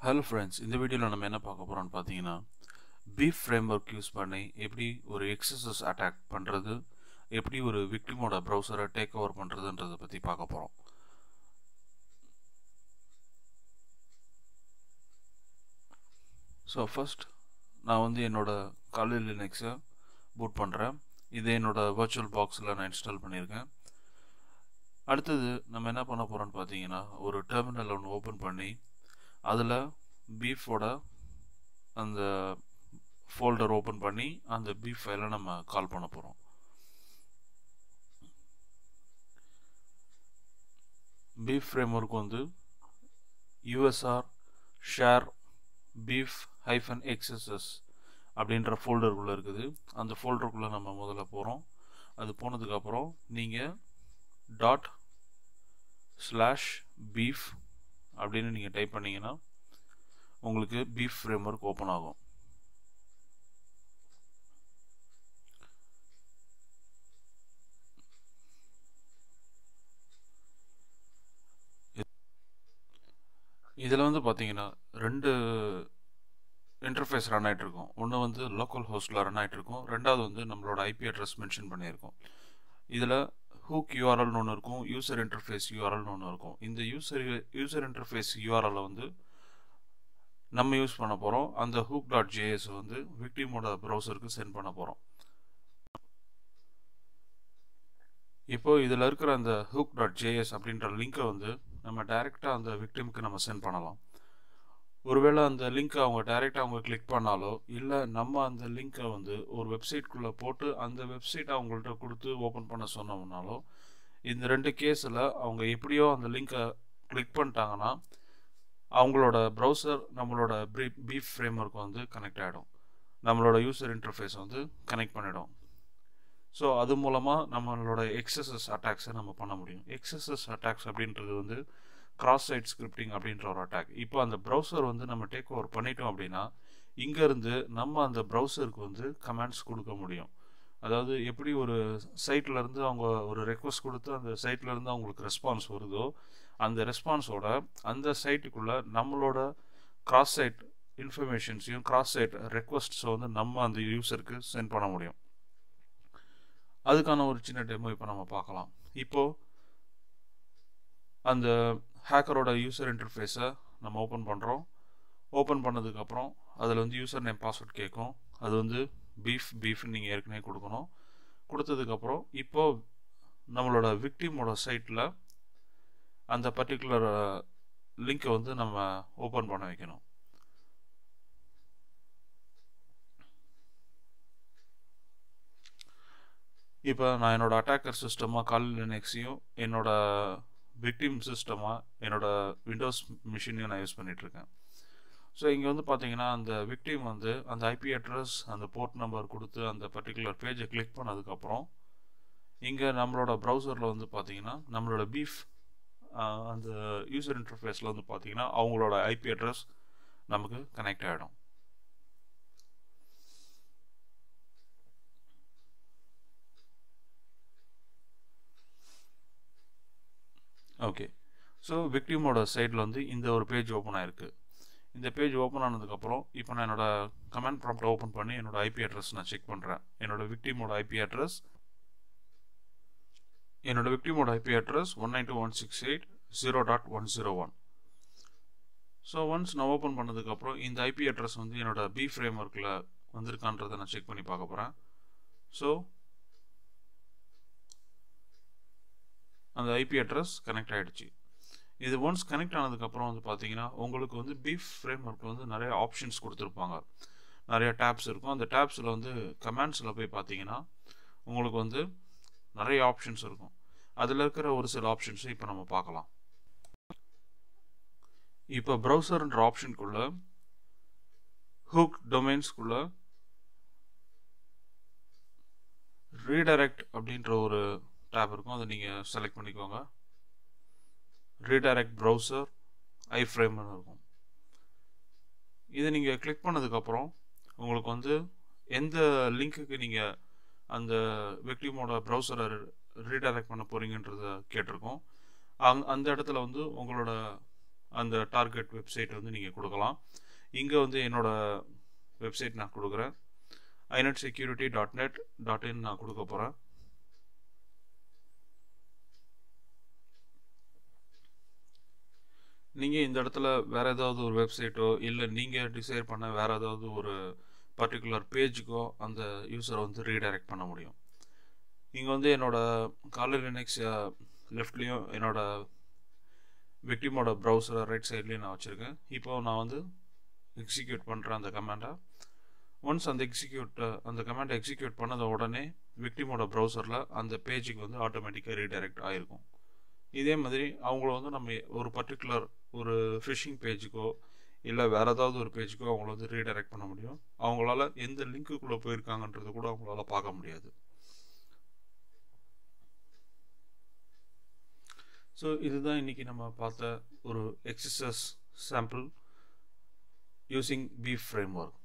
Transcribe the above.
hello friends இந்த வீடியோவில் நம்ம என்ன பார்க்க போகிறோம்னு பார்த்தீங்கன்னா பீஃப் ஃப்ரேம் ஒர்க் யூஸ் பண்ணி எப்படி ஒரு எக்ஸசஸ் அட்டாக் பண்ணுறது எப்படி ஒரு விக்டிமோட ப்ரௌசரை டேக் ஓவர் பண்ணுறதுன்றதை பற்றி பார்க்க போகிறோம் ஸோ ஃபர்ஸ்ட் நான் வந்து என்னோடய காலி லினக்ஸை பூட் பண்ணுறேன் இது என்னோடய வர்ச்சுவல் பாக்ஸில் நான் இன்ஸ்டால் பண்ணியிருக்கேன் அடுத்தது நம்ம என்ன பண்ண போகிறோம்னு பார்த்தீங்கன்னா ஒரு டெர்மினல் ஒன்று ஓப்பன் பண்ணி அதில் பீஃபோட அந்த ஃபோல்டர் ஓப்பன் பண்ணி அந்த பீஃப் ஃபைலை நம்ம கால் பண்ண போகிறோம் பீஃப் ஃப்ரேம் ஒர்க் வந்து USR share BeEF hyphen XSS அப்படின்ற ஃபோல்டருக்குள்ளே இருக்குது அந்த ஃபோல்டருக்குள்ளே நம்ம முதல்ல போகிறோம் அது போனதுக்கப்புறம் நீங்கள் டாட் ஸ்லாஷ் பீஃப் அப்படின்னு நீங்கள் டைப் பண்ணிங்கன்னா உங்களுக்கு பீஃப் ஃப்ரேம் ஒர்க் ஓப்பன் ஆகும் இதில் வந்து பார்த்தீங்கன்னா ரெண்டு இன்டர்ஃபேஸ் ரன் ஆகிட்டு இருக்கும் ஒன்று வந்து லோக்கல் ஹோஸ்ட்டில் ரன் ஆகிட்டு இருக்கும் ரெண்டாவது வந்து நம்மளோட ஐபி அட்ரஸ் மென்ஷன் பண்ணியிருக்கோம் இதில் ஹூக் யூஆர்எல்னு ஒன்று இருக்கும் யூசர் இன்டர்ஃபேஸ் யூஆர்எல்னு ஒன்று இருக்கும் இந்த யூசர் யூசர் இன்டர்ஃபேஸ் யூஆர்எல்லை வந்து நம்ம யூஸ் பண்ண போகிறோம் அந்த ஹூக் டாட் ஜேஎஸ் வந்து விக்டிமோட ப்ரௌசருக்கு சென்ட் பண்ண போகிறோம் இப்போ இதில் இருக்கிற அந்த ஹூக் டாட் ஜேஎஸ் அப்படின்ற லிங்க்கை வந்து நம்ம டைரெக்டாக அந்த விக்டிமுக்கு நம்ம சென்ட் பண்ணலாம் ஒருவேளை அந்த லிங்க்கை அவங்க டைரெக்டாக அவங்க கிளிக் பண்ணாலோ இல்லை நம்ம அந்த லிங்க்கை வந்து ஒரு வெப்சைட்குள்ளே போட்டு அந்த வெப்சைட்டை அவங்கள்ட்ட கொடுத்து ஓப்பன் பண்ண சொன்னோம்னாலோ இந்த ரெண்டு கேஸில் அவங்க எப்படியோ அந்த லிங்க்கை கிளிக் பண்ணிட்டாங்கன்னா அவங்களோட ப்ரௌசர் நம்மளோட ப்ரீ பீஃப் ஃப்ரேம் ஒர்க் வந்து கனெக்ட் ஆகிடும் நம்மளோட யூசர் இன்டர்ஃபேஸ் வந்து கனெக்ட் பண்ணிடும் ஸோ அது மூலமாக நம்மளோட எக்ஸசஸ் அட்டாக்ஸை நம்ம பண்ண முடியும் எக்ஸசஸ் அட்டாக்ஸ் அப்படின்றது வந்து கிராஸ் சைட் ஸ்கிரிப்டிங் அப்படின்ற ஒரு அட்டாக் இப்போ அந்த ப்ரௌசர் வந்து நம்ம டேக் ஓவர் பண்ணிட்டோம் அப்படின்னா இங்கேருந்து நம்ம அந்த ப்ரௌசருக்கு வந்து கமெண்ட்ஸ் கொடுக்க முடியும் அதாவது எப்படி ஒரு சைட்லேருந்து அவங்க ஒரு ரெக்வஸ்ட் கொடுத்து அந்த சைட்லேருந்து அவங்களுக்கு ரெஸ்பான்ஸ் வருதோ அந்த ரெஸ்பான்ஸோட அந்த சைட்டுக்குள்ளே நம்மளோட கிராஸ் சைட் இன்ஃபர்மேஷன்ஸையும் கிராஸ் சைட் ரெக்வஸ்ட்ஸை வந்து நம்ம அந்த யூசருக்கு சென்ட் பண்ண முடியும் அதுக்கான ஒரு சின்ன டெமோ இப்போ நம்ம பார்க்கலாம் இப்போது அந்த ஹேக்கரோட யூசர் இன்டர்ஃபேஸை நம்ம ஓப்பன் பண்ணுறோம் ஓப்பன் பண்ணதுக்கப்புறம் அதில் வந்து யூசர் நேம் பாஸ்வேர்ட் கேட்கும் அது வந்து பீஃப் பீஃப்னு நீங்கள் ஏற்கனவே கொடுக்கணும் கொடுத்ததுக்கப்புறம் இப்போது நம்மளோட விக்டிமோட சைட்டில் அந்த பர்டிகுலர் லிங்க்கை வந்து நம்ம ஓப்பன் பண்ண வைக்கணும் இப்போ நான் என்னோடய அட்டாக்கர் சிஸ்டமாக கால் லினக்ஸையும் என்னோடய விக்டிம் சிஸ்டமாக என்னோடய விண்டோஸ் மிஷினையும் நான் யூஸ் பண்ணிகிட்ருக்கேன் ஸோ இங்கே வந்து பார்த்தீங்கன்னா அந்த விக்டிம் வந்து அந்த ஐபி அட்ரஸ் அந்த போர்ட் நம்பர் கொடுத்து அந்த பர்டிகுலர் பேஜை கிளிக் பண்ணதுக்கப்புறம் இங்கே நம்மளோட ப்ரௌசரில் வந்து பார்த்தீங்கன்னா நம்மளோட பீஃப் அந்த யூசர் இன்டர்ஃபேஸில் வந்து பார்த்தீங்கன்னா அவங்களோட ஐபி அட்ரஸ் நமக்கு கனெக்ட் ஆகிடும் ஓகே ஸோ விக்டிமோட சைடில் வந்து இந்த ஒரு பேஜ் ஓப்பன் ஆகிருக்கு இந்த பேஜ் ஓப்பன் ஆனதுக்கப்புறம் இப்போ நான் என்னோடய கமெண்ட் ப்ராம்ப்டை ஓப்பன் பண்ணி என்னோடய ஐபி அட்ரஸ் நான் செக் பண்ணுறேன் என்னோடய விக்டிமோட ஐபி அட்ரஸ் என்னோட விக்டிமோட IP address one nine two one six eight zero dot one zero one so once நான் ஓப்பன் பண்ணதுக்கப்புறம் இந்த ஐபி அட்ரஸ் வந்து என்னோட பி ஃப்ரேம் ஒர்க்கில் வந்திருக்கான்றதை நான் செக் பண்ணி பார்க்க போகிறேன் ஸோ அந்த ஐபி அட்ரஸ் கனெக்ட் ஆகிடுச்சு இது ஒன்ஸ் கனெக்ட் ஆனதுக்கப்புறம் வந்து பார்த்தீங்கன்னா உங்களுக்கு வந்து பீஃப் ஃப்ரேம் ஒர்க்கில் வந்து நிறைய ஆப்ஷன்ஸ் கொடுத்துருப்பாங்க நிறைய டேப்ஸ் இருக்கும் அந்த டேப்ஸில் வந்து கமெண்ட்ஸில் போய் பார்த்தீங்கன்னா உங்களுக்கு வந்து நிறைய ஆப்ஷன்ஸ் இருக்கும் அதில் இருக்கிற ஒரு சில ஆப்ஷன்ஸை இப்போ நம்ம பார்க்கலாம் இப்போ ப்ரௌசர்ன்ற ஆப்ஷனுக்குள்ள ஹூக் டொமைன்ஸ்குள்ள ரீடைரக்ட் அப்படின்ற ஒரு டேப் இருக்கும் அதை நீங்கள் செலக்ட் பண்ணிக்கோங்க ரீடைரக்ட் ப்ரௌசர் ஐ ஃப்ரேம்னு இருக்கும் இதை நீங்கள் கிளிக் பண்ணதுக்கப்புறம் உங்களுக்கு வந்து எந்த லிங்க்குக்கு நீங்கள் அந்த விக்டிமோட ப்ரௌசரை ரீடைரக்ட் பண்ண போகிறீங்கன்றத கேட்டிருக்கோம் அங் அந்த இடத்துல வந்து உங்களோட அந்த டார்கெட் வெப்சைட் வந்து நீங்கள் கொடுக்கலாம் இங்கே வந்து என்னோடய வெப்சைட் நான் கொடுக்குறேன் inet security dot net dot in நான் கொடுக்க போகிறேன் நீங்கள் இந்த இடத்துல வேறு ஏதாவது ஒரு வெப்சைட்டோ இல்லை நீங்கள் டிசைட் பண்ண வேறு ஏதாவது ஒரு பர்டிகுலர் பேஜுக்கோ அந்த யூஸரை வந்து ரீடைரக்ட் பண்ண முடியும் இங்கே வந்து என்னோடய காலர் லினக்ஸ் லெஃப்ட்லேயும் என்னோடய விக்டிமோட ப்ரௌசரை ரைட் சைட்லேயும் நான் வச்சுருக்கேன் இப்போ நான் வந்து எக்ஸிக்யூட் பண்ணுறேன் அந்த கமாண்டை ஒன்ஸ் அந்த எக்ஸிக்யூட் அந்த கமாண்டை எக்ஸிக்யூட் பண்ணத உடனே விக்டிமோட ப்ரௌசரில் அந்த பேஜுக்கு வந்து ஆட்டோமேட்டிக்காக ரீடைரக்ட் ஆகிருக்கும் இதே மாதிரி அவங்கள வந்து நம்ம ஒரு பர்டிகுலர் ஒரு ஃபிஷிங் பேஜுக்கோ இல்லை வேறு ஏதாவது ஒரு பேஜுக்கோ அவங்கள வந்து ரீடைரக்ட் பண்ண முடியும் அவங்களால எந்த லிங்க்குள்ளே போயிருக்காங்கன்றது கூட அவங்களால பார்க்க முடியாது ஸோ இதுதான் இன்றைக்கி நம்ம பார்த்த ஒரு XSS sample using BeEF frame work